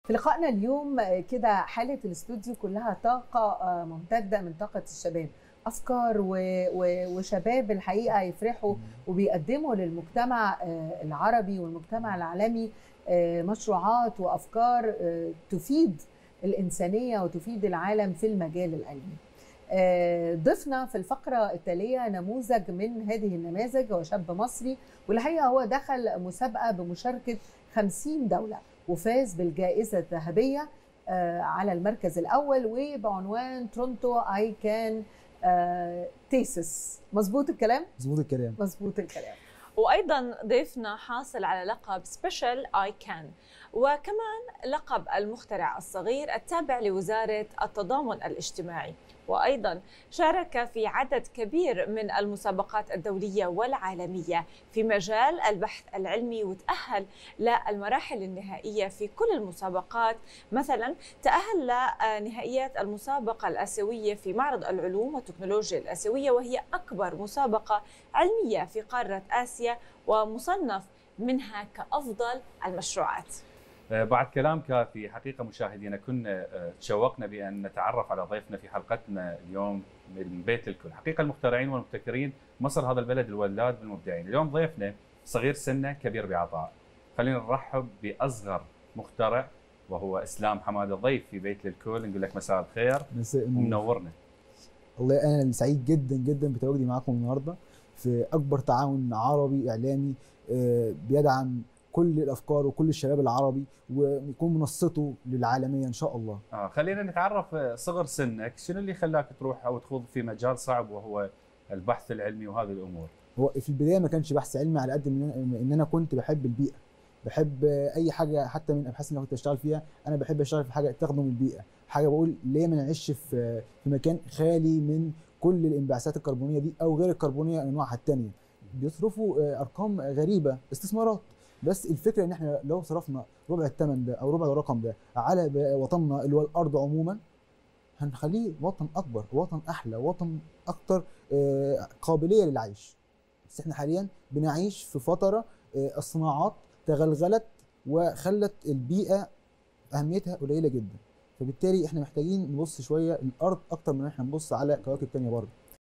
في لقائنا اليوم كده حالة الاستوديو كلها طاقة ممتدة من طاقة الشباب أفكار وشباب الحقيقة يفرحوا وبيقدموا للمجتمع العربي والمجتمع العالمي مشروعات وأفكار تفيد الإنسانية وتفيد العالم في المجال العلمي ضفنا في الفقرة التالية نموذج من هذه النماذج هو شاب مصري والحقيقة هو دخل مسابقة بمشاركة 50 دولة وفاز بالجائزة الذهبية على المركز الأول وبعنوان تورونتو أي كان تيسس مظبوط الكلام؟ مظبوط الكلام مظبوط الكلام وايضا ضيفنا حاصل على لقب سبيشال اي كان وكمان لقب المخترع الصغير التابع لوزاره التضامن الاجتماعي وايضا شارك في عدد كبير من المسابقات الدوليه والعالميه في مجال البحث العلمي وتاهل للمراحل النهائيه في كل المسابقات مثلا تاهل لنهائيات المسابقه الاسيويه في معرض العلوم والتكنولوجيا الاسيويه وهي اكبر مسابقه علميه في قاره اسيا ومصنف منها كافضل المشروعات بعد كلام كافي حقيقه مشاهدينا كنا تشوقنا بان نتعرف على ضيفنا في حلقتنا اليوم من بيت الكل، حقيقه المخترعين والمبتكرين مصر هذا البلد الولاد بالمبدعين، اليوم ضيفنا صغير سنه كبير بعطاء. خلينا نرحب باصغر مخترع وهو اسلام حماد الضيف في بيت الكل نقول لك مساء الخير ومنورنا. والله انا سعيد جدا جدا بتواجدي معاكم النهارده في اكبر تعاون عربي اعلامي بيدعم كل الافكار وكل الشباب العربي ويكون منصته للعالميه ان شاء الله. اه خلينا نتعرف صغر سنك، شنو اللي خلاك تروح او تخوض في مجال صعب وهو البحث العلمي وهذه الامور؟ هو في البدايه ما كانش بحث علمي على قد ان انا كنت بحب البيئه. بحب اي حاجه حتى من الابحاث اللي كنت اشتغل فيها انا بحب اشتغل في حاجه تخدم البيئه، حاجه بقول ليه ما نعيش في في مكان خالي من كل الانبعاثات الكربونيه دي او غير الكربونيه انواعها الثانيه. بيصرفوا ارقام غريبه استثمارات بس الفكره ان احنا لو صرفنا ربع الثمن ده او ربع الرقم ده على وطننا اللي هو الارض عموما هنخليه وطن اكبر وطن احلى وطن اكثر قابليه للعيش بس احنا حاليا بنعيش في فتره الصناعات تغلغلت وخلت البيئه اهميتها قليله جدا فبالتالي احنا محتاجين نبص شويه الارض اكتر من ان احنا نبص على كواكب ثانيه بره